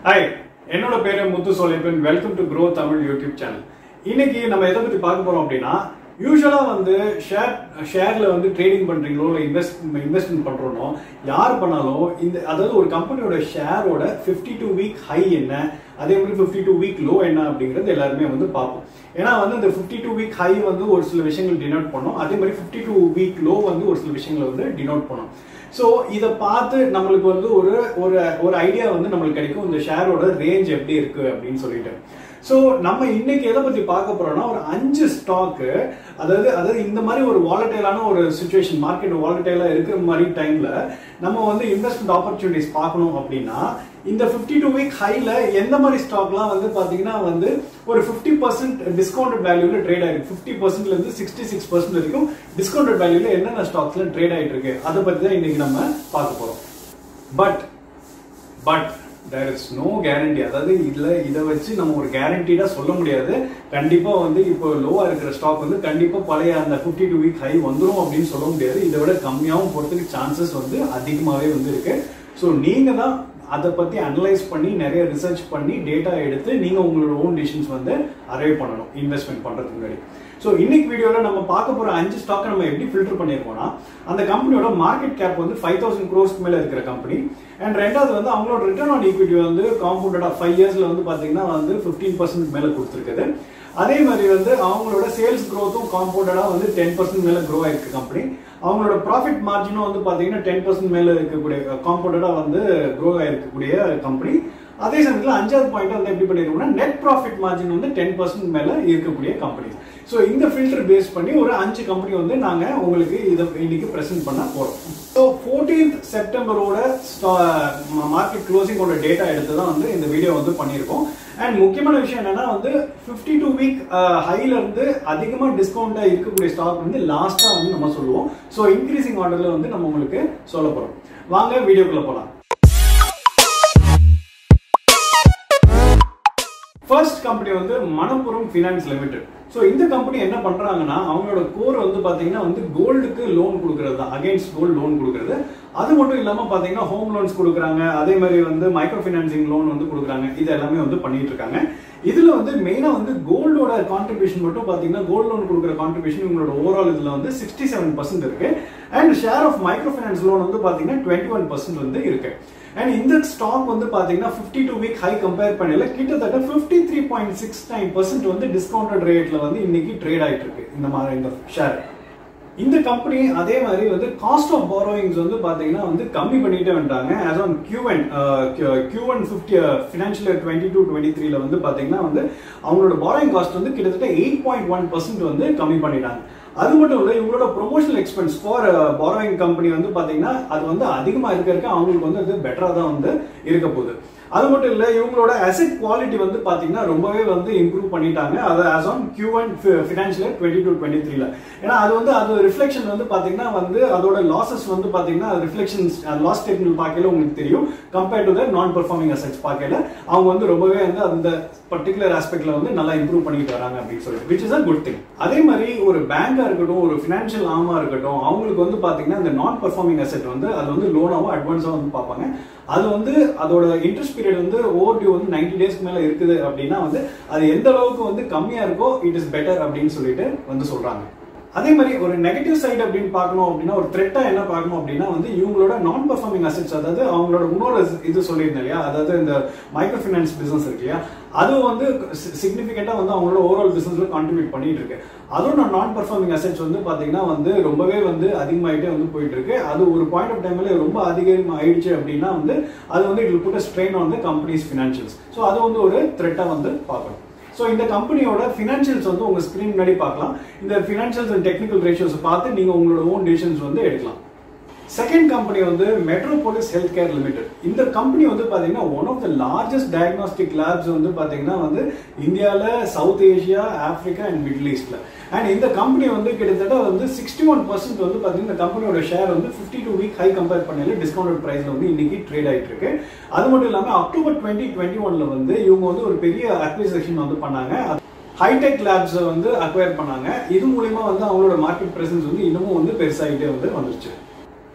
Hi என்னோட பேரு Muthu Solaippan welcome to grow Tamil YouTube channel இன்னைக்கு நம்ம எதை பத்தி பார்க்க போறோம் அப்படின்னா யூஸ்வலா வந்து ஷேர் ஷேர்ல வந்து ட்ரேடிங் பண்றீங்களோ இல்லை இன்வெஸ்ட் இன்வெஸ்ட்மெண்ட் பண்றோமோ யார் பண்ணாலும் இந்த அதாவது ஒரு கம்பெனியோட ஷேரோட 52 டூ வீக் ஹை என்ன அதே மாதிரி 52 டூ வீக் லோ என்ன அப்படிங்கிறது எல்லாருமே வந்து பார்ப்போம் ஏன்னா வந்து இந்த 52 டூ வீக் ஹை வந்து ஒரு சில விஷயங்கள் டினோட் பண்ணும் அதே மாதிரி 52 டூ வீக் லோ வந்து ஒரு சில விஷயங்களை வந்து டினோட் பண்ணும் ஸோ இதை பார்த்து நம்மளுக்கு வந்து ஒரு ஒரு ஒரு ஐடியா வந்து நம்மளுக்கு கிடைக்கும் இந்த ஷேரோட ரேஞ்ச் எப்படி இருக்கு அப்படின்னு சொல்லிட்டு ஸோ நம்ம இன்னைக்கு எதை பத்தி பார்க்க போறோம்னா ஒரு அஞ்சு ஸ்டாக்கு அதாவது அதாவது இந்த மாதிரி ஒரு வாலட்டைலான ஒரு சுச்சுவேஷன் மார்க்கெட் வாலட்டைலா இருக்கிற மாதிரி டைம்ல நம்ம வந்து இன்வெஸ்ட்மெண்ட் ஆப்பர்ச்சுனிட்டிஸ் பார்க்கணும் அப்படின்னா இந்த 52 டூ வீக் ஹைல எந்த மாதிரி ஸ்டாக்லாம் வந்து பாத்தீங்கன்னா வந்து ஒரு 50% பர்சன்ட் டிஸ்கவுண்டட் வேல்யூல ட்ரேட் ஆயிருக்கு ஃபிஃப்டி பர்சன்ட்ல இருந்து சிக்ஸ்டி சிக்ஸ் பர்சன்ட் வரைக்கும் டிஸ்கவுண்டட் வேல்யூல என்னென்ன ஸ்டாக்ஸ்ல ட்ரேட் ஆயிட்டு இருக்கு அதை பத்தி தான் இன்னைக்கு நம்ம பார்க்க போறோம் but but there is no guarantee அதாவது இதுல இதை வச்சு நம்ம ஒரு கேரண்டீடா சொல்ல முடியாது கண்டிப்பா வந்து இப்போ லோவா இருக்கிற ஸ்டாக் வந்து கண்டிப்பா பழைய அந்த 52 டூ வீக் ஹை வந்துரும் அப்படின்னு சொல்ல முடியாது இதை விட கம்மியாகவும் போறதுக்கு சான்சஸ் வந்து அதிகமாவே வந்து இருக்கு ஸோ நீங்க தான் அதை பத்தி அனலைஸ் பண்ணி நிறைய ரிசர்ச் பண்ணி டேட்டா எடுத்து நீங்க உங்களோட ஓன் டிசிஷன்ஸ் வந்து அரைவ் பண்ணணும் இன்வெஸ்ட்மெண்ட் பண்றதுக்கு முன்னாடி ஸோ இன்னைக்கு வீடியோல நம்ம பார்க்க போற அஞ்சு ஸ்டாக் நம்ம எப்படி ஃபில்டர் பண்ணிருக்கோம்னா அந்த கம்பெனியோட மார்க்கெட் கேப் வந்து ஃபைவ் தௌசண்ட் க்ரோஸ்க்கு மேல இருக்கிற கம்பெனி அண்ட் ரெண்டாவது வந்து அவங்களோட ரிட்டர்ன் ஆன் ஈக்விட்டி வந்து காம்பவுண்டடா ஃபைவ் இயர்ஸ்ல வந்து பாத்தீங்கன்னா வந்து ஃபிஃப்டீன் பர்சன்ட் மேல கொடுத்துருக்குது அதே மாதிரி வந்து அவங்களோட சேல்ஸ் க்ரோத்தும் காம்பவுண்டடா வந்து டென் பர்சன்ட் மேல க்ரோ ஆயிருக்கு கம்பெனி அவங்களோட ப்ராஃபிட் மார்ஜினும் வந்து பாத்தீங்கன்னா டென் பர்சன்ட் மேல இருக்கக்கூடிய காம்பவுண்டடா வந்து க்ரோ ஆயிருக்கக்கூடிய கம்பெனி அதே சமயத்தில் அஞ்சாவது பாயிண்ட் வந்து எப்படி பண்ணிருக்கோம்னா நெட் ப்ராஃபிட் மார்ஜின் வந்து டென் பர்சன்ட் மேல இருக்கக்கூடிய கம்பெனி ஸோ இந்த ஃபில்டர் பேஸ் பண்ணி ஒரு அஞ்சு கம்பெனி வந்து நாங்க உங்களுக்கு இதை இன்னைக்கு பிரசன்ட் பண்ண போறோம் ஸோ ஃபோர்டீன்த் செப்டம்பரோட மார்க்கெட் க்ளோசிங்கோட டேட்டா எடுத்து தான் வந்து இந்த வீடியோ வந்து பண்ணியிருக்கோம் அண்ட் முக்கியமான விஷயம் என்னன்னா வந்து 52 டூ வீக் ஹைல இருந்து அதிகமா டிஸ்கவுண்டா இருக்கக்கூடிய ஸ்டாக் வந்து லாஸ்டா வந்து நம்ம சொல்லுவோம் ஸோ இன்க்ரீசிங் ஆர்டர்ல வந்து நம்ம உங்களுக்கு சொல்ல போறோம் வாங்க வீடியோக்குள்ள போலாம் ஃபர்ஸ்ட் கம்பெனி வந்து மணப்புரம் ஃபினான்ஸ் லிமிடெட் ஸோ இந்த கம்பெனி என்ன பண்றாங்கன்னா அவங்களோட கோர் வந்து பாத்தீங்கன்னா வந்து கோல்டுக்கு லோன் கொடுக்கறது தான் அகைன்ஸ்ட் கோல்டு லோன் கொடுக்கறது அது மட்டும் இல்லாம பாத்தீங்கன்னா ஹோம் லோன்ஸ் கொடுக்குறாங்க அதே மாதிரி வந்து மைக்ரோ ஃபினான்சிங் லோன் வந்து கொடுக்குறாங்க இது எல்லாமே வந்து பண்ணிட்டு இருக்காங்க இதுல வந்து மெயினா வந்து கோல்டோட கான்ட்ரிபியூஷன் மட்டும் பாத்தீங்கன்னா கோல்டு லோன் கொடுக்குற கான்ட்ரிபியூஷன் உங்களோட ஓவரால் இதுல வந்து சிக்ஸ்டி செவன் பர்சன்ட் இருக்கு and share of micro finance loan வந்து பாத்தீங்கன்னா டுவெண்ட்டி ஒன் பர்சன்ட் வந்து இருக்கு அண்ட் இந்த ஸ்டாக் வந்து பாத்தீங்கன்னா 52 டூ வீக் ஹை கம்பேர் பண்ணல கிட்டத்தட்ட 53.69% three point six nine percent வந்து டிஸ்கவுண்டட் ரேட்ல வந்து இன்னைக்கு ட்ரேட் ஆயிட்டு இருக்கு இந்த மாதிரி இந்த ஷேர் இந்த கம்பெனி அதே மாதிரி வந்து காஸ்ட் ஆஃப் பாரோயிங்ஸ் வந்து பாத்தீங்கன்னா வந்து கம்மி பண்ணிட்டே வந்துட்டாங்க as on QN QN fifty financial year twenty two twenty த்ரீல வந்து பாத்தீங்கன்னா வந்து அவங்களோட பாரோயிங் காஸ்ட் வந்து கிட்டத்தட்ட எயிட் பாயிண்ட் ஒன் பர்சன்ட் வந்து கம்மி பண்ணிட்டாங்க அது மட்டும் இல்ல இவங்களோட promotional expense for borrowing company வந்து பாத்தீங்கன்னா அது வந்து அதிகமா இருக்க இருக்க அவங்களுக்கு வந்து அது பெட்டரா தான் வந்து இருக்க போகுது அது மட்டும் இல்ல இவங்களோட அசெட் குவாலிட்டி வந்து பாத்தீங்கன்னா ரொம்பவே வந்து இம்ப்ரூவ் பண்ணிட்டாங்க அது as on Q and financial twenty two twenty த்ரீல ஏன்னா அது வந்து அது ரிஃப்ளெக்ஷன் வந்து பாத்தீங்கன்னா வந்து அதோட லாசஸ் வந்து பாத்தீங்கன்னா ரிஃப்ளெக்ஷன்ஸ் லாஸ் டெக்னிக்கல் பார்க்கல உங்களுக்கு தெரியும் கம்பேர்ட் டு த நான் பெர்ஃபார்மிங் அசெட்ஸ் பார்க்கல அவங்க வந்து ரொம்பவே வந்து அந்த பர்டிகுலர் ஆஸ்பெக்ட்ல வந்து நல்லா இம்ப்ரூவ் பண்ணிட்டு வராங்க அப்படின்னு சொல்லிட்டு which is a good thing அதே மாதிரி ஒரு பேங்கா இருக்கட்டும் ஒரு ஃபினான்ஷியல் ஆமா இருக்கட்டும் அவங்களுக்கு வந்து பாத்தீங்கன்னா இந்த நான் பெர்ஃபார்மிங் அசெட் வந்து அது வந்து லோனாவோ அட்வான்ஸாக வந்து பார்ப்பாங்க அது வந்து அதோட இன்ட்ரெஸ்ட் பீரியட் வந்து ஓவர் டியூ வந்து நைன்டி டேஸ்க்கு மேல இருக்குது அப்படின்னா வந்து அது எந்த அளவுக்கு வந்து கம்மியா இருக்கோ இட் இஸ் பெட்டர் அப்படின்னு சொல்லிட்டு வந்து சொல்றாங்க அதே மாதிரி ஒரு நெகட்டிவ் சைடு அப்படின்னு பார்க்கணும் அப்படின்னா ஒரு த்ரெட்டா என்ன பார்க்கணும் அப்படின்னா வந்து இவங்களோட நான் பெர்ஃபார்மிங் அசெட்ஸ் அதாவது அவங்களோட இன்னொரு இது சொல்லியிருந்தேன் இல்லையா அதாவது இந்த மைக்ரோ ஃபைனான்ஸ் பிசினஸ் இருக்கு இல்லையா அது வந்து சிக்னிஃபிகண்டா வந்து அவங்களோட ஓவரால் பிசினஸ்ல கான்ட்ரிபியூட் பண்ணிட்டு இருக்கு அதுவும் நான் நான் பெர்ஃபார்மிங் அசெட்ஸ் வந்து பாத்தீங்கன்னா வந்து ரொம்பவே வந்து அதிகமாயிட்டே வந்து போயிட்டு இருக்கு அது ஒரு பாயிண்ட் ஆஃப் டைம்ல ரொம்ப அதிகம் ஆயிடுச்சு அப்படின்னா வந்து அது வந்து it put strain on the company's financials so அது வந்து ஒரு த்ரெட்டா வந்து பார்க்கணும் ஸோ இந்த கம்பெனியோட ஃபினான்ஷியல்ஸ் வந்து உங்க ஸ்கிரீன் முன்னாடி பார்க்கலாம் இந்த ஃபினான்ஷியல்ஸ் அண்ட் டெக்னிக்கல் ரேஷியோஸ் பார்த்து நீங்க உங்களோட ஓன் டிசிஷன்ஸ் வந்து எடுக்கலாம் செகண்ட் கம்பெனி வந்து மெட்ரோபோலிஸ் ஹெல்த் கேர் லிமிடெட் இந்த கம்பெனி வந்து பாத்தீங்கன்னா one of the largest diagnostic labs வந்து பாத்தீங்கன்னா வந்து இந்தியாவில் South Asia Africa and Middle ஈஸ்ட்ல அண்ட் இந்த கம்பெனி வந்து கிட்டத்தட்ட வந்து சிக்ஸ்டி ஒன் பர்சன்ட் வந்து பாத்தீங்கன்னா இந்த கம்பெனியோட ஷேர் வந்து fifty two week high compare பண்ணல டிஸ்கவுண்டட் பிரைஸ்ல வந்து இன்னைக்கு ட்ரேட் ஆயிட்டு இருக்கு அது மட்டும் இல்லாம அக்டோபர் டுவெண்ட்டி டுவெண்ட்டி ஒன்ல வந்து இவங்க வந்து ஒரு பெரிய அக்விசேஷன் வந்து பண்ணாங்க ஹைடெக் லேப்ஸ் வந்து அக்வயர் பண்ணாங்க இது மூலியமா வந்து அவங்களோட மார்க்கெட் பிரசன்ஸ் வந்து இன்னமும் வந்து பெருசாகிட்டே வந்து வந்துருச்சு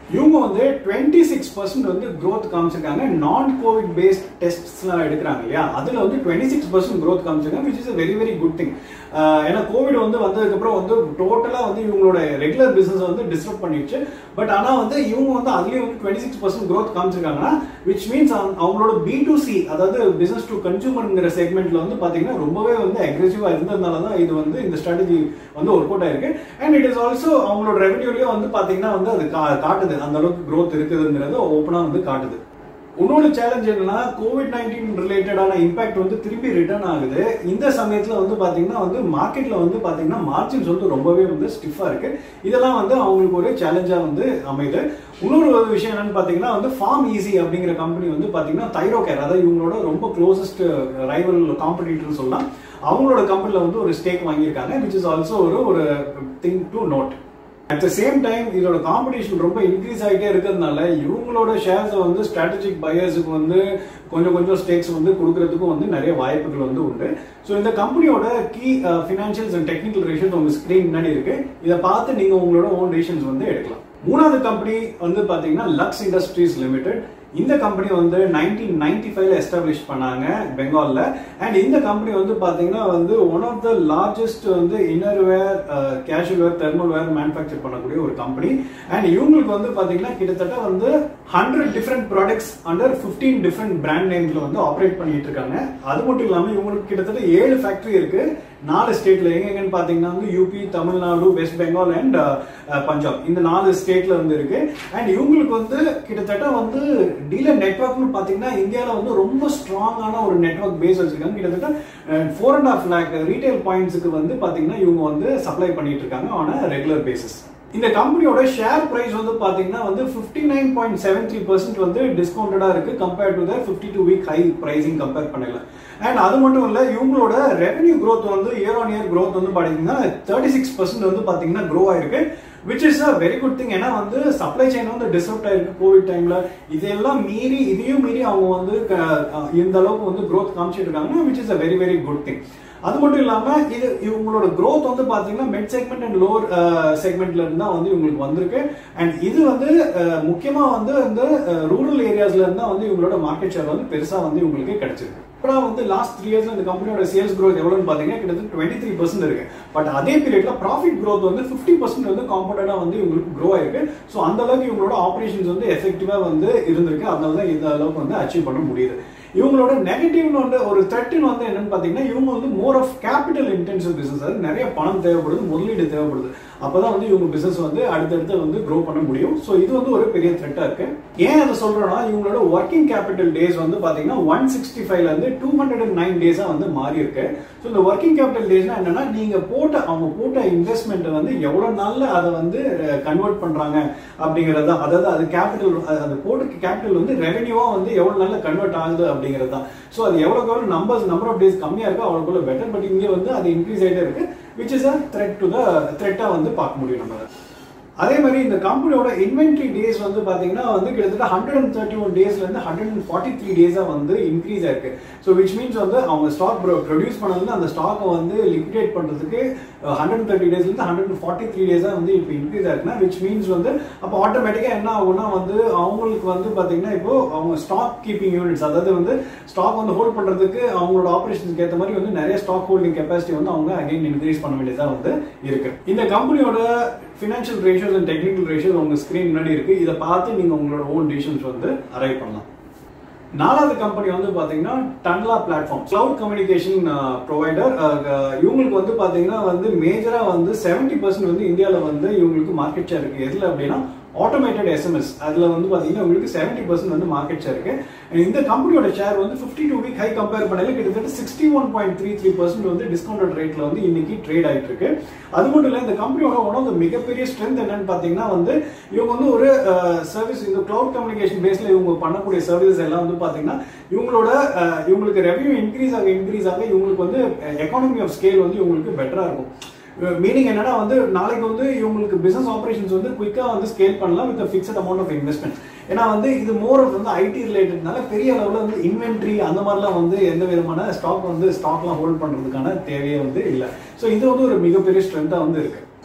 இவங்க வந்து டுவெண்ட்டி சிக்ஸ் பர்சன்ட் வந்து growth காமிச்சிருக்காங்க நான் கோவிட் பேஸ்ட் டெஸ்ட்ஸ்லாம் எடுக்கிறாங்க இல்லையா அதுல வந்து டுவெண்ட்டி சிக்ஸ் பர்சன்ட் growth காமிச்சிருக்காங்க which is very very good thing ஏன்னா கோவிட் வந்து வந்ததுக்கப்புறம் வந்து டோட்டலாக வந்து இவங்களோட ரெகுலர் பிசினஸ் வந்து டிஸ்டர்ப் பண்ணிடுச்சு பட் ஆனால் வந்து இவங்க வந்து அதுலேயும் வந்து டுவெண்ட்டி சிக்ஸ் பர்சன்ட் க்ரோத் காமிச்சிருக்காங்கன்னா விச் மீன்ஸ் அவங்களோட பி டு சி அதாவது பிசினஸ் டு கன்சூமர்ங்கிற செக்மெண்ட்ல வந்து பார்த்தீங்கன்னா ரொம்பவே வந்து அக்ரெசிவாக இருந்ததுனால தான் இது வந்து இந்த ஸ்ட்ராட்டஜி வந்து ஒர்க் அவுட் ஆயிருக்கு அண்ட் இட் இஸ் ஆல்சோ அவங்களோட ரெவன்யூலயும் வந்து பார்த்தீங்கன்னா வந்து அது கா- காட்டுது அந்த அளவுக்கு க்ரோத் இருக்குதுங்கிறது ஓப்பனாக வந்து காட்டுது இன்னொரு சேலஞ்ச் என்னன்னா கோவிட் நைன்டீன் ரிலேட்டடான இம்பாக்ட் வந்து திருப்பி ரிட்டர்ன் ஆகுது இந்த சமயத்துல வந்து பாத்தீங்கன்னா வந்து மார்க்கெட்ல வந்து பாத்தீங்கன்னா மார்ஜின்ஸ் வந்து ரொம்பவே வந்து ஸ்டிஃபா இருக்கு இதெல்லாம் வந்து அவங்களுக்கு ஒரு சேலஞ்சா வந்து அமையுது இன்னொரு ஒரு விஷயம் என்னன்னு பாத்தீங்கன்னா வந்து ஃபார்ம் ஈஸி அப்படிங்கிற கம்பெனி வந்து பாத்தீங்கன்னா தைரோ கேர் அதாவது இவங்களோட ரொம்ப க்ளோசஸ்ட் ரைவல் காம்படிட்டர் சொல்லலாம் அவங்களோட கம்பெனில வந்து ஒரு ஸ்டேக் வாங்கியிருக்காங்க விச் இஸ் ஆல்சோ ஒரு ஒரு thing to note at the same time இதோட காம்படிஷன் ரொம்ப இன்க்ரீஸ் ஆகிட்டே இருக்கிறதுனால இவங்களோட ஷேர்ஸை வந்து ஸ்ட்ராட்டஜிக் பையர்ஸுக்கு வந்து கொஞ்சம் கொஞ்சம் ஸ்டேக்ஸ் வந்து கொடுக்கறதுக்கும் வந்து நிறைய வாய்ப்புகள் வந்து உண்டு ஸோ இந்த கம்பெனியோட key financials and technical ratios உங்க ஸ்க்ரீன் முன்னாடி இருக்கு இதை பார்த்து நீங்க உங்களோட ஓன் டெசிஷன்ஸ் வந்து எடுக்கலாம் மூணாவது கம்பெனி வந்து பாத்தீங்கன்னா லக்ஸ் இண்டஸ்ட்ரீஸ் லிமிடெட் இந்த கம்பெனி வந்து நைன்டீன் நைன்டி ஃபைவ்ல எஸ்டாப்ளிஷ் பண்ணாங்க பெங்கால்ல அண்ட் இந்த கம்பெனி வந்து பாத்தீங்கன்னா வந்து ஒன் ஆஃப் த லார்ஜஸ்ட் வந்து inner wear casual wear thermal wear manufacture பண்ணக்கூடிய ஒரு கம்பெனி அண்ட் இவங்களுக்கு வந்து பாத்தீங்கன்னா கிட்டத்தட்ட வந்து hundred different products under 15 different brand நேம்ஸ்ல வந்து ஆப்ரேட் பண்ணிட்டு இருக்காங்க அது மட்டும் இல்லாம இவங்களுக்கு கிட்டத்தட்ட ஏழு ஃபேக்டரி இருக்கு நாலு ஸ்டேட்ல எங்கெங்கன்னு பாத்தீங்கன்னா வந்து யூபி தமிழ்நாடு வெஸ்ட் பெங்கால் அண்ட் பஞ்சாப் இந்த நாலு ஸ்டேட்ல வந்து இருக்கு அண்ட் இவங்களுக்கு வந்து கிட்டத்தட்ட வந்து டீலர் நெட்ஒர்க்னு பாத்தீங்கன்னா இந்தியால வந்து ரொம்ப ஸ்ட்ராங்கான ஒரு நெட்வொர்க் பேஸ் வச்சிருக்காங்க கிட்டத்தட்ட four and half lakh retail பாயிண்ட்ஸுக்கு வந்து பாத்தீங்கன்னா இவங்க வந்து சப்ளை பண்ணிட்டு இருக்காங்க ஆன் ரெகுலர் பேசிஸ் இந்த கம்பெனியோட ஷேர் பிரைஸ் வந்து பாத்தீங்கன்னா வந்து 59.73% nine point seven three percent வந்து டிஸ்கவுண்டடா இருக்கு compared to the fifty two week high pricing compare பண்ணல அண்ட் அது மட்டும் இல்ல இவங்களோட ரெவன்யூ growth வந்து இயர் ஆன் இயர் growth வந்து பாத்தீங்கன்னா தேர்ட்டி சிக்ஸ் பர்சன்ட் வந்து பாத்தீங்கன்னா க்ரோ ஆயிருக்கு which is a very good thing ஏன்னா வந்து சப்ளை செயின் வந்து டிஸ்டர்ப் ஆயிருக்கு கோவிட் டைம்ல இதெல்லாம் மீறி இதையும் மீறி அவங்க வந்து க- அஹ் இந்த அளவுக்கு வந்து growth காமிச்சிட்டு இருக்காங்கன்னா which is a very very good thing அது மட்டும் இல்லாம இது இவங்களோட growth வந்து பாத்தீங்கன்னா மெட் செக்மெண்ட் அண்ட் லோவர் செக்மெண்ட்ல இருந்தா வந்து இவங்களுக்கு வந்திருக்கு அண்ட் இது வந்து அஹ், முக்கியமா வந்து இந்த ரூரல் ஏரியாஸ்ல இருந்தா வந்து இவங்களோட மார்க்கெட் ஷேர் வந்து பெருசா வந்து இவங்களுக்கு கிடைச்சிருக்கு அப்புறம் வந்து லாஸ்ட் த்ரீ இயர்ஸ் இந்த கம்பெனியோட சேல்ஸ் growth எவ்வளவுன்னு பாத்தீங்கன்னா கிட்டத்தட்ட டுவெண்ட்டி த்ரீ பர்சன்ட் இருக்கு பட் அதே பீரியட்ல ப்ராஃபிட் growth வந்து ஃபிஃப்டி பர்சன்ட் வந்து காம்பவுண்டடா வந்து இவங்களுக்கு க்ரோ ஆயிருக்கு ஸோ அந்த அளவுக்கு இவங்களோட ஆபரேஷன்ஸ் வந்து எஃபெக்டிவா வந்து இருந்திருக்கு அதனால தான் இந்த அளவுக்கு வந்து அச்சீவ் பண்ண முடியுது இவங்களோட நெகட்டிவ்னு வந்து ஒரு த்ரெட்னு வந்து என்னன்னு பாத்தீங்கன்னா இவங்க வந்து more of capital intensive business அதாவது நிறைய பணம் தேவைப்படுது முதலீடு தேவைப்படுது அப்பதான் வந்து இவங்க பிசினஸ் வந்து அடுத்தடுத்து வந்து க்ரோ பண்ண முடியும் ஸோ இது வந்து ஒரு பெரிய த்ரெட்டா இருக்கு ஏன் அதை சொல்றேன்னா இவங்களோட ஒர்க்கிங் கேபிட்டல் டேஸ் வந்து பாத்தீங்கன்னா ஒன் சிக்ஸ்டி ஃபைவ்ல இருந்து டூ ஹண்ட்ரட் அண்ட் நைன் டேஸா வந்து மாறி இருக்கு ஸோ இந்த ஒர்க்கிங் கேபிட்டல் டேஸ்னா என்னன்னா நீங்க போட்ட அவங்க போட்ட இன்வெஸ்ட்மெண்ட் வந்து எவ்வளவு நாள்ல அதை வந்து கன்வெர்ட் பண்றாங்க அப்படிங்கிறது தான் அதாவது அது கேபிட்டல் அது போட்ட கேபிட்டல் வந்து ரெவென்யூவா வந்து எவ்வளவு நாள்ல கன்வெர்ட் ஆகுது அப்படிங்கிறது தான் ஸோ அது எவ்வளவுக்கு எவ்வளவு நம்பர்ஸ் நம்பர் ஆஃப் டேஸ் கம்மியா இருக்கோ அவ்வளவுக்குள்ள பெட்டர் பட் இங்கே வந்து அது இன்க்ரீஸ் ஆயிட்டே இருக்கு which is a threat to the த்ரெட்டா வந்து பார்க்க முடியும் நம்ம அதே மாதிரி இந்த கம்பெனியோட இன்வென்ட்ரி டேஸ் வந்து பாத்தீங்கன்னா வந்து கிட்டத்தட்ட ஹண்ட்ரட் அண்ட் தேர்ட்டி ஒன் டேஸ்ல இருந்து ஹண்ட்ரட் அண்ட் ஃபார்ட்டி த்ரீ டேஸா வந்து இன்க்ரீஸ் ஆயிருக்கு ஸோ விச் மீன்ஸ் வந்து அவங்க ஸ்டாக் ப்ரொடியூஸ் பண்ணதுல அந்த ஸ்டாக்கை வந்து லிக்விடேட் பண்றதுக்கு ஹண்ட்ரட் தேர்ட்டி டேஸ்ல இருந்து ஹண்ட்ரட் அண்ட் ஃபார்ட்டி த்ரீ டேஸா வந்து இப்போ இன்க்ரீஸ் ஆயிருக்குன்னா விச் மீன்ஸ் வந்து அப்போ ஆட்டோமேட்டிக்கா என்ன ஆகும்னா வந்து அவங்களுக்கு வந்து பாத்தீங்கன்னா இப்போ அவங்க ஸ்டாக் கீப்பிங் யூனிட்ஸ் அதாவது வந்து ஸ்டாக் வந்து ஹோல்ட் பண்றதுக்கு அவங்களோட ஆபரேஷன்ஸ்க்கு ஏற்ற மாதிரி வந்து நிறைய ஸ்டாக் ஹோல்டிங் கெப்பாசிட்டி வந்து அவங்க அகைன் இன்க்ரீஸ் பண்ண வேண்டியதா வந்து இருக்கு இந்த கம்பெனியோட financial ratios and technical ratios உங்க ஸ்கிரீன் முன்னாடி இருக்கு இதை பார்த்து நீங்க உங்களோட ஓன் டிசிஷன்ஸ் வந்து அரைவ் பண்ணலாம் நாலாவது கம்பெனி வந்து பாத்தீங்கன்னா Tanla platform cloud communication provider இவங்களுக்கு வந்து பாத்தீங்கன்னா வந்து மேஜரா வந்து 70% பர்சன்ட் வந்து இந்தியாவில் வந்து இவங்களுக்கு மார்க்கெட் ஷேர் இருக்கு எதுல அப்படின்னா ஆட்டோமேட்டட் எஸ்எம்எஸ் அதுல வந்து பாத்தீங்கன்னா உங்களுக்கு 70% பர்சன்ட் வந்து மார்க்கெட் ஷேர் இருக்கு And இந்த கம்பெனியோட ஷேர் வந்து 52 டூ வீக் ஹை கம்பேர் பண்ணல கிட்டத்தட்ட sixty one point three three percent வந்து டிஸ்கவுண்டட் ரேட்ல வந்து இன்னைக்கு ட்ரேட் ஆயிட்டு இருக்கு அது மட்டும் இல்ல இந்த கம்பெனியோட ஒன் ஆஃப் த மிகப்பெரிய ஸ்ட்ரென்த் என்னன்னு பாத்தீங்கன்னா வந்து இவங்க வந்து ஒரு சர்வீஸ் இந்த கிளவுட் கம்யூனிகேஷன் பேஸ்ல இவங்க பண்ணக்கூடிய சர்வீசஸ் எல்லாம் வந்து பாத்தீங்கன்னா இவங்களோட அஹ், இவங்களுக்கு ரெவன்யூ இன்க்ரீஸ் ஆக இன்க்ரீஸ் ஆக இவங்களுக்கு வந்து எக்கானமி ஆஃப் ஸ்கேல் வந்து இவங்களுக்கு பெட்டரா இருக்கும் மீனிங் என்னன்னா வந்து நாளைக்கு வந்து இவங்களுக்கு பிசினஸ் ஆபரேஷன்ஸ் வந்து குயிக்கா வந்து ஸ்கேல் பண்ணலாம் with fixed amount of investment ஏன்னா வந்து இது மோர் ஆஃப் வந்து ஐடி ரிலேட்டட்னால பெரிய அளவுல வந்து இன்வென்ட்ரி அந்த மாதிரிலாம் வந்து எந்த விதமான ஸ்டாக் வந்து ஸ்டாக்லாம் ஹோல்ட் பண்றதுக்கான தேவையே வந்து இல்லை ஸோ இது வந்து ஒரு மிகப்பெரிய ஸ்ட்ரென்த்தா வந்து இருக்கு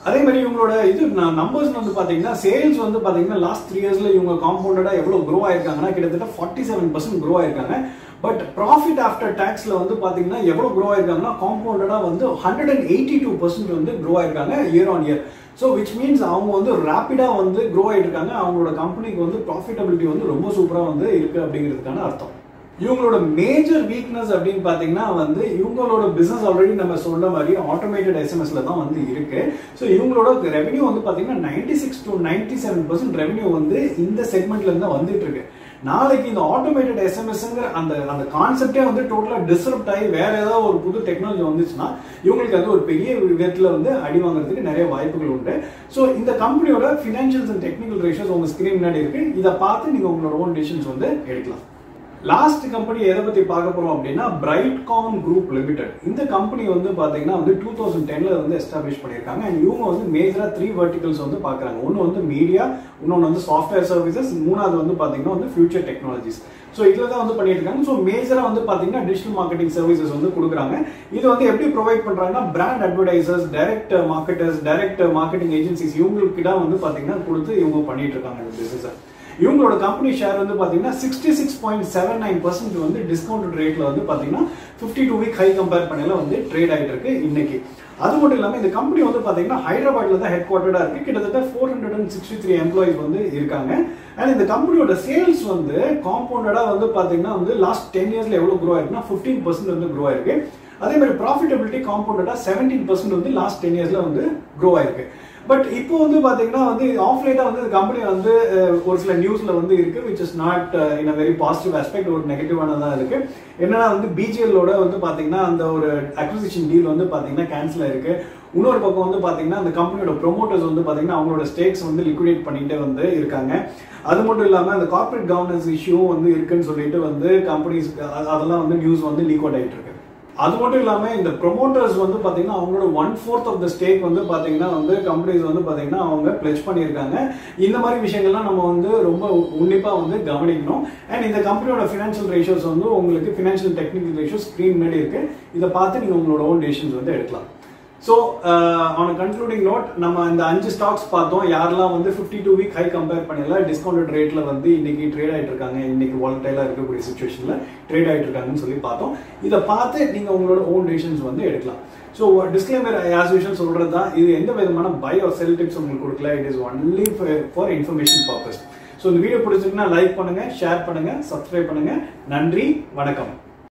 அதே மாதிரி இவங்களோட இது நம்பர்ஸ் வந்து பாத்தீங்கன்னா சேல்ஸ் வந்து பாத்தீங்கன்னா லாஸ்ட் த்ரீ இயர்ஸ்ல இவங்க காம்பவுண்டடா எவ்வளவு க்ரோ ஆயிருக்காங்கன்னா கிட்டத்தட்ட ஃபார்ட்டி செவன் பர்சன்ட் க்ரோ ஆயிருக்காங்க பட் ப்ராஃபிட் ஆஃப்டர் டேக்ஸ்ல வந்து பாத்தீங்கன்னா எவ்வளவு க்ரோ ஆயிருக்காங்கன்னா காம்பவுண்டடா வந்து hundred and eighty two percent வந்து க்ரோ ஆயிருக்காங்க year on year so which means அவங்க வந்து ரேப்பிடா வந்து க்ரோ ஆயிட்டு இருக்காங்க அவங்களோட கம்பெனிக்கு வந்து ப்ராஃபிட்டபிலிட்டி வந்து ரொம்ப சூப்பரா வந்து இருக்கு அப்படிங்கிறதுக்கான அர்த்தம் இவங்களோட மேஜர் வீக்னஸ் அப்படின்னு பாத்தீங்கன்னா வந்து இவங்களோட பிசினஸ் ஆல்ரெடி நம்ம சொன்ன மாதிரி ஆட்டோமேட்டட் எஸ்எம்எஸ்ல தான் வந்து இருக்கு ஸோ இவங்களோட ரெவன்யூ வந்து பாத்தீங்கன்னா ninety six to ninety seven percent revenue வந்து இந்த செக்மெண்ட்ல இருந்து வந்துட்டு இருக்கு நாளைக்கு இந்த ஆட்டோமேட்டட் எஸ்எம்எஸ்ங்கிற அந்த அந்த கான்செப்டே வந்து டோட்டலா டிஸ்டர்ப்ட் ஆகி வேற ஏதாவது ஒரு புது டெக்னாலஜி வந்துச்சுன்னா இவங்களுக்கு அது ஒரு பெரிய விதத்துல வந்து அடி வாங்குறதுக்கு நிறைய வாய்ப்புகள் உண்டு ஸோ இந்த கம்பெனியோட ஃபினான்ஷியல்ஸ் அண்ட் டெக்னிக்கல் ரேஷியோஸ் உங்க ஸ்கிரீன் முன்னாடி இருக்கு இதை பார்த்து நீங்க உங்களோட ஓன் டிசிஷன்ஸ் வந்து எடுக்கலாம் லாஸ்ட் கம்பெனி எதை பத்தி பார்க்க போறோம் அப்படின்னா பிரைட்காம் குரூப் லிமிடெட் இந்த கம்பெனி வந்து பாத்தீங்கன்னா வந்து டூ தௌசண்ட் டென்ல வந்து எஸ்டாப்ளிஷ் பண்ணியிருக்காங்க அண்ட் இவங்க வந்து மேஜரா த்ரீ வெர்டிகல்ஸ் வந்து பாக்குறாங்க ஒன்னு வந்து மீடியா இன்னொன்று வந்து சாஃப்ட்வேர் சர்வீசஸ் மூணாவது வந்து பாத்தீங்கன்னா வந்து ஃபியூச்சர் டெக்னாலஜிஸ் ஸோ இதில் தான் வந்து பண்ணிட்டு இருக்காங்க ஸோ மேஜரா வந்து பாத்தீங்கன்னா டிஜிட்டல் மார்க்கெட்டிங் சர்வீசஸ் வந்து கொடுக்குறாங்க இது வந்து எப்படி ப்ரொவைட் பண்றாங்கன்னா brand advertisers direct marketers direct marketing agencies இவங்களுக்கு தான் வந்து பாத்தீங்கன்னா கொடுத்து இவங்க பண்ணிட்டு இருக்காங்க இந்த பிசினஸ் இவங்களோட கம்பெனி ஷேர் வந்து பாத்தீங்கன்னா sixty six point seven nine percent வந்து டிஸ்கவுண்ட் ரேட்ல வந்து பாத்தீங்கன்னா fifty two week high compare பண்ணல வந்து ட்ரேட் ஆகிட்டு இருக்கு இன்னைக்கு அது மட்டும் இல்லாம இந்த கம்பெனி வந்து பாத்தீங்கன்னா ஹைதராபாத்ல தான் ஹெட் குவார்டரா இருக்கு கிட்டத்தட்ட four hundred and sixty three employees வந்து இருக்காங்க அண்ட் இந்த கம்பெனியோட சேல்ஸ் வந்து காம்பவுண்டடா வந்து பாத்தீங்கன்னா வந்து லாஸ்ட் டென் இயர்ஸ்ல எவ்வளவு க்ரோ ஆயிருக்குன்னா ஃபிஃப்டீன் பர்சன்ட் வந்து க்ரோ ஆயிருக்கு அதே மாதிரி ப்ராஃபிட்டபிலிட்டி காம்பவுண்டடா செவன்டீன் பர்சன்ட் வந்து லாஸ்ட் டென் இயர்ஸ்ல வந்து க்ரோ ஆயிருக்கு பட் இப்போ வந்து பாத்தீங்கன்னா வந்து ஆஃப்லைட்டா வந்து இந்த கம்பெனி வந்து ஒரு சில நியூஸ்ல வந்து இருக்கு which is not in a very positive aspect ஒரு நெகட்டிவானதா இருக்கு என்னன்னா வந்து பிஜிஎல்லோட வந்து பாத்தீங்கன்னா அந்த ஒரு அக்விசிஷன் டீல் வந்து பாத்தீங்கன்னா கேன்சல் ஆயிருக்கு இன்னொரு பக்கம் வந்து பாத்தீங்கன்னா அந்த கம்பெனியோட ப்ரொமோட்டர்ஸ் வந்து பாத்தீங்கன்னா அவங்களோட ஸ்டேக்ஸ் வந்து லிக்விடேட் பண்ணிட்டு வந்து இருக்காங்க அது மட்டும் இல்லாம அந்த கார்பரேட் கவர்னன்ஸ் இஷ்யூ வந்து இருக்குன்னு சொல்லிட்டு வந்து கம்பெனிஸ் அதெல்லாம் வந்து நியூஸ் வந்து லீக் அவுட் ஆயிட்டு இருக்கு அது மட்டும் இல்லாம இந்த ப்ரொமோட்டர்ஸ் வந்து பாத்தீங்கன்னா அவங்களோட one fourth of the stake வந்து பாத்தீங்கன்னா வந்து கம்பெனிஸ் வந்து பாத்தீங்கன்னா அவங்க பிளெச் பண்ணியிருக்காங்க இந்த மாதிரி விஷயங்கள்லாம் நம்ம வந்து ரொம்ப உன்னிப்பா வந்து கவனிக்கணும் அண்ட் இந்த கம்பெனியோட ஃபினான்ஷியல் ரேஷியோஸ் வந்து உங்களுக்கு ஃபினான்ஷியல் டெக்னிக்கல் ரேஷியோஸ் ஸ்க்ரீன் முன்னாடி இருக்கு இதை பார்த்து நீங்க உங்களோட ஓன் டெசிஷன்ஸ் வந்து எடுக்கலாம் ஸோ ஆன் கன்க்ளூடிங் நோட் நம்ம இந்த அஞ்சு ஸ்டாக்ஸ் பார்த்தோம் யாரெல்லாம் வந்து fifty two week high compare பண்ணல டிஸ்கவுண்டட் ரேட்ல வந்து இன்னைக்கு ட்ரேட் ஆயிட்டு இருக்காங்க இன்னைக்கு வாலட்டைலா இருக்கக்கூடிய சுச்சுவேஷன்ல ட்ரேட் ஆயிட்டு இருக்காங்கன்னு சொல்லி பார்த்தோம் இதை பார்த்து நீங்க உங்களோட ஓன் டிசிஷன்ஸ் வந்து எடுக்கலாம் ஸோ டிஸ்கிளைமர் ஆஸ் யூஷுவல் சொல்றது தான் இது எந்த விதமான பை ஆர் செல் டிப்ஸ் உங்களுக்கு கொடுக்கல it is only for information purpose so இந்த வீடியோ பிடிச்சிருக்குன்னா லைக் பண்ணுங்க ஷேர் பண்ணுங்க சப்ஸ்கிரைப் பண்ணுங்க நன்றி வணக்கம்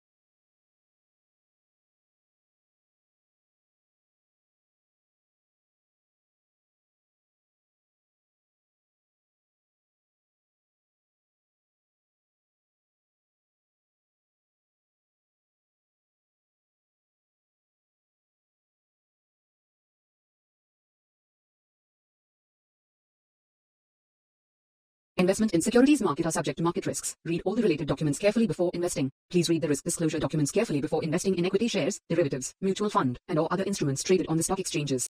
Investment in securities market are subject to market risks. Read all the related documents carefully before investing. Please read the risk disclosure documents carefully before investing in equity shares, derivatives, mutual fund, and or other instruments traded on the stock exchanges.